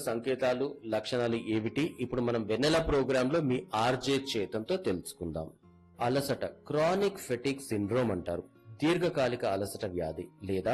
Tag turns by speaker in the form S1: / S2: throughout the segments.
S1: సంకేతాలు లక్షణాలు ఏమిటి ఇప్పుడు మనం వెన్నెల ప్రోగ్రామ్ లో మీ ఆర్జే చేతంతో తెలుసుకుందాం అలసట క్రానిక్ ఫెటిక్ సిండ్రోమ్ అంటారు దీర్ఘకాలిక అలసట వ్యాధి లేదా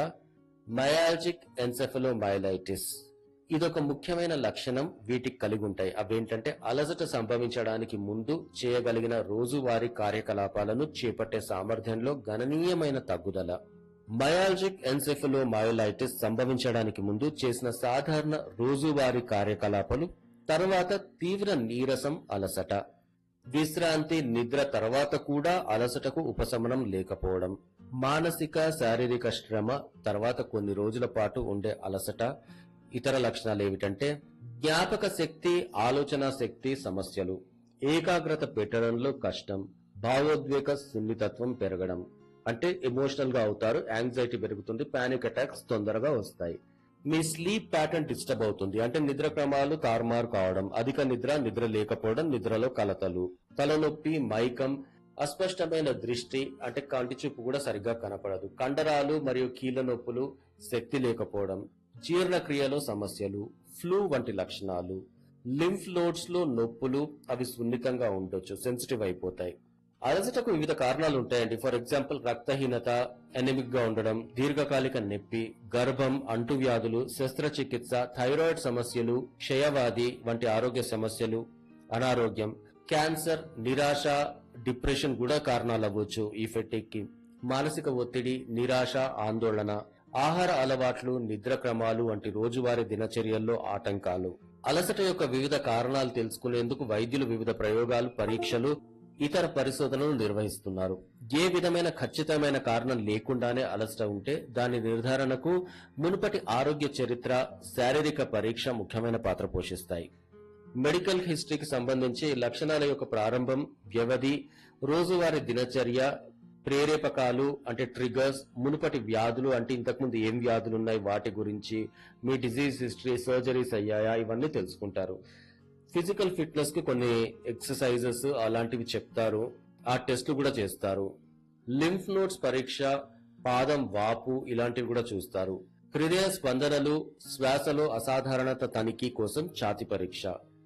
S1: మయాలజిక్ ఎన్సెఫలోమైలైటిస్ ఇదొక ముఖ్యమైన లక్షణం వీటికి కలిగి ఉంటాయి అవేంటంటే అలసట సంభవించడానికి ముందు చేయగలిగిన రోజువారీ కార్యకలాపాలను చేపట్టే సామర్థ్యంలో గణనీయమైన తగ్గుదల మయాలజిక్ ఎన్సెఫలోమైలైటిస్ సంభవించడానికి ముందు చేసిన సాధారణ రోజువారీ కార్యకలాపాలు తర్వాత తీవ్ర నీరసం అలసట విశ్రాంతి నిద్ర తర్వాత కూడా అలసటకు ఉపశమనం లేకపోవడం మానసిక శారీరక శ్రమ తర్వాత కొన్ని రోజుల పాటు ఉండే అలసట ఇతర లక్షణాలు ఏమిటంటే జ్ఞాపక శక్తి ఆలోచన శక్తి సమస్యలు ఏకాగ్రత పెట్టడంలో కష్టం భావోద్వేగ సున్నితత్వం పెరగడం అంటే ఎమోషనల్ గా అవుతారు యాంగ్జైటీ పెరుగుతుంది పానిక్ అటాక్స్ తొందరగా వస్తాయి మీ స్లీప్ ప్యాటర్న్ డిస్టర్బ్ అవుతుంది అంటే నిద్ర క్రమాలు తారుమారు కావడం అధిక నిద్ర నిద్ర లేకపోవడం నిద్రలో కలతలు తలనొప్పి మైకం అస్పష్టమైన దృష్టి అంటే కంటి చూపు కూడా సరిగ్గా కనపడదు కండరాలు మరియు కీళ్ళ నొప్పులు శక్తి లేకపోవడం జీర్ణక్రియలో సమస్యలు ఫ్లూ వంటి లక్షణాలు లింఫ్ లోడ్స్ లో నొప్పులు అవి సున్నితంగా ఉండొచ్చు సెన్సిటివ్ అయిపోతాయి అలసటకు వివిధ కారణాలు ఉంటాయండి ఫర్ ఎగ్జాంపుల్ రక్తహీనత ఎనిమిక్ గా ఉండడం దీర్ఘకాలిక నొప్పి గర్భం అంటువ్యాధులు శస్త్రచికిత్స థైరాయిడ్ సమస్యలు క్షయవాది వంటి ఆరోగ్య సమస్యలు అనారోగ్యం క్యాన్సర్ నిరాశ డిప్రెషన్ కూడా కారణాలు అవ్వచ్చు ఈ ఫెటిక్ కి మానసిక ఒత్తిడి నిరాశ ఆందోళన ఆహార అలవాట్లు నిద్ర క్రమాలు వంటి రోజువారీ దినచర్యల్లో ఆటంకాలు అలసట యొక్క వివిధ కారణాలు తెలుసుకునేందుకు వైద్యులు వివిధ ప్రయోగాలు పరీక్షలు ఇతర పరిశోధనలు నిర్వహిస్తున్నారు ఏ విధమైన ఖచ్చితమైన కారణం లేకుండానే అలసట ఉంటే దాని నిర్ధారణకు మునుపటి ఆరోగ్య చరిత్ర శారీరక పరీక్ష ముఖ్యమైన పాత్ర పోషిస్తాయి మెడికల్ హిస్టరీకి సంబంధించి లక్షణాల యొక్క ప్రారంభం వ్యవధి రోజువారీ దినచర్య ప్రేరేపకాలు అంటే ట్రిగర్స్ మునుపటి వ్యాధులు అంటే ఇంతకుముందు ఏం వ్యాధులు ఉన్నాయి వాటి గురించి మీ డిజీజ్ హిస్టరీ సర్జరీస్ అయ్యాయా ఇవన్నీ తెలుసుకుంటారు ఫిజికల్ ఫిట్నెస్ కి కొన్ని ఎక్సర్సైజెస్ అలాంటివి చెప్తారు ఆ టెస్ట్లు కూడా చేస్తారు లింఫ్ నోట్స్ పరీక్ష పాదం వాపు ఇలాంటివి కూడా చూస్తారు హృదయ స్పందనలు శ్వాసలో అసాధారణత తనిఖీ కోసం ఛాతి పరీక్ష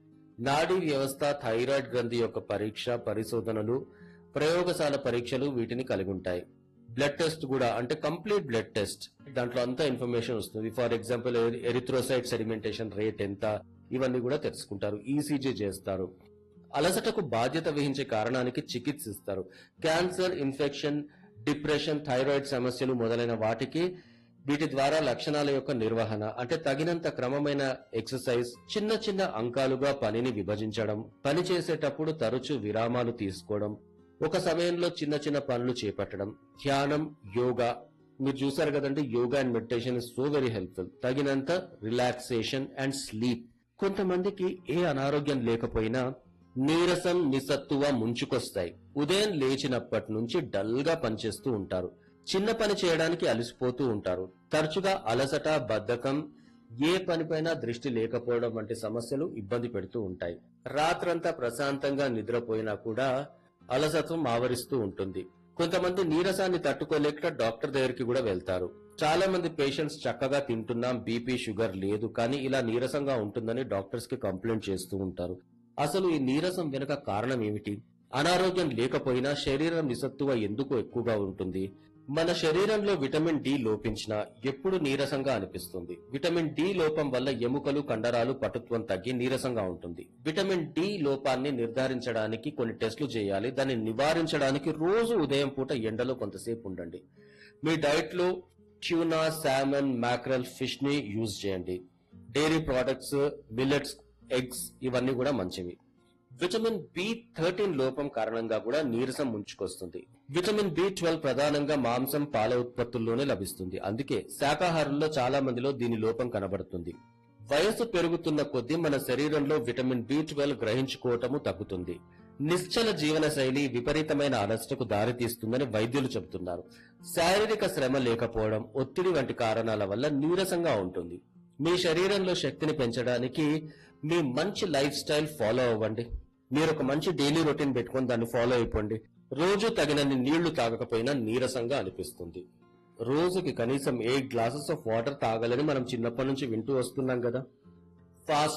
S1: నాడీ వ్యవస్థ థైరాయిడ్ గ్రంథి యొక్క పరీక్ష పరిశోధనలు ప్రయోగశాల పరీక్షలు వీటిని కలిగి ఉంటాయి బ్లడ్ టెస్ట్ కూడా అంటే కంప్లీట్ బ్లడ్ టెస్ట్ దాంట్లో అంతా ఇన్ఫర్మేషన్ వస్తుంది for example erythrocyte sedimentation rate ఎంత ఇవన్నీ కూడా తెలుసుకుంటారు ఈసీజీ చేస్తారు అలసటకు బాధ్యత వహించే కారణానికి చికిత్స ఇస్తారు క్యాన్సర్ ఇన్ఫెక్షన్ డిప్రెషన్ థైరాయిడ్ సమస్యలు మొదలైన వాటికి వీటి ద్వారా లక్షణాల యొక్క నిర్వహణ అంటే తగినంత క్రమమైన ఎక్సర్సైజ్ చిన్న చిన్న అంకాలుగా పనిని విభజించడం పని చేసేటప్పుడు తరచూ విరామాలు తీసుకోవడం ఒక సమయంలో చిన్న చిన్న పనులు చేపట్టడం ధ్యానం యోగా మీరు చూసారు కదండి yoga and meditation is so very helpful తగినంత రిలాక్సేషన్ అండ్ స్లీప్ కొంతమందికి ఏ అనారోగ్యం లేకపోయినా నీరసం నిస్సత్తువ ముంచుకొస్తాయి ఉదయం లేచినప్పటి నుంచి డల్ గా పనిచేస్తూ ఉంటారు చిన్న పని చేయడానికి అలసిపోతూ ఉంటారు తరచుగా అలసట బద్ధకం ఏ పనిపైనా దృష్టి లేకపోవడం వంటి సమస్యలు ఇబ్బంది పెడుతూ ఉంటాయి రాత్రంతా ప్రశాంతంగా నిద్రపోయినా కూడా అలసత్వం ఆవరిస్తూ ఉంటుంది కొంతమంది నీరసాన్ని తట్టుకోలేక డాక్టర్ దగ్గరికి కూడా వెళ్తారు చాలా మంది పేషెంట్స్ చక్కగా తింటున్నాం బీపీ షుగర్ లేదు కానీ ఇలా నీరసంగా ఉంటుందని డాక్టర్స్ కి కంప్లైంట్ చేస్తూ ఉంటారు అసలు ఈ నీరసం వెనుక కారణం ఏమిటి అనారోగ్యం లేకపోయినా శరీరం నిస్సత్తువ ఎందుకు ఎక్కువగా ఉంటుంది మన శరీరంలో విటమిన్ డి లోపించినా ఎప్పుడు నీరసంగా అనిపిస్తుంది విటమిన్ డి లోపం వల్ల ఎముకలు కండరాలు పటుత్వం తగ్గి నీరసంగా ఉంటుంది విటమిన్ డి లోపాన్ని నిర్ధారించడానికి కొన్ని టెస్టులు చేయాలి దాన్ని నివారించడానికి రోజు ఉదయం పూట ఎండలో కొంతసేపు ఉండండి మీ డైట్ లో ట్యూనా సామన్ మ్యాక్రల్ ఫిష్ ని యూజ్ చేయండి డైరీ ప్రోడక్ట్స్ మిల్లెట్స్ ఎగ్స్ ఇవన్నీ కూడా మంచివి విటమిన్ బి థర్టీన్ లోపం కారణంగా కూడా నీరసం ముంచుకొస్తుంది విటమిన్ బి ట్వెల్వ్ ప్రధానంగా మాంసం పాల ఉత్పత్తుల్లోనే లభిస్తుంది అందుకే శాకాహారంలో చాలా మందిలో దీని లోపం కనబడుతుంది వయసు పెరుగుతున్న కొద్దీ మన శరీరంలో విటమిన్ బి ట్వెల్వ్ గ్రహించుకోవటము తగ్గుతుంది నిశ్చల జీవన శైలి విపరీతమైన అలసటకు దారితీస్తుందని వైద్యులు చెబుతున్నారు శారీరక శ్రమ లేకపోవడం ఒత్తిడి వంటి కారణాల వల్ల నీరసంగా ఉంటుంది మీ శరీరంలో శక్తిని పెంచడానికి మీ మంచి లైఫ్ స్టైల్ ఫాలో అవ్వండి మీరు ఒక మంచి డైలీ రొటీన్ పెట్టుకొని దాన్ని ఫాలో అయిపోండి రోజు తగినన్ని నీళ్లు తాగకపోయినా నీరసంగా అనిపిస్తుంది రోజుకి కనీసం ఎయిట్ గ్లాసెస్ ఆఫ్ వాటర్ తాగాలని మనం చిన్నప్పటి నుంచి వింటూ వస్తున్నాం కదా ఫాస్ట్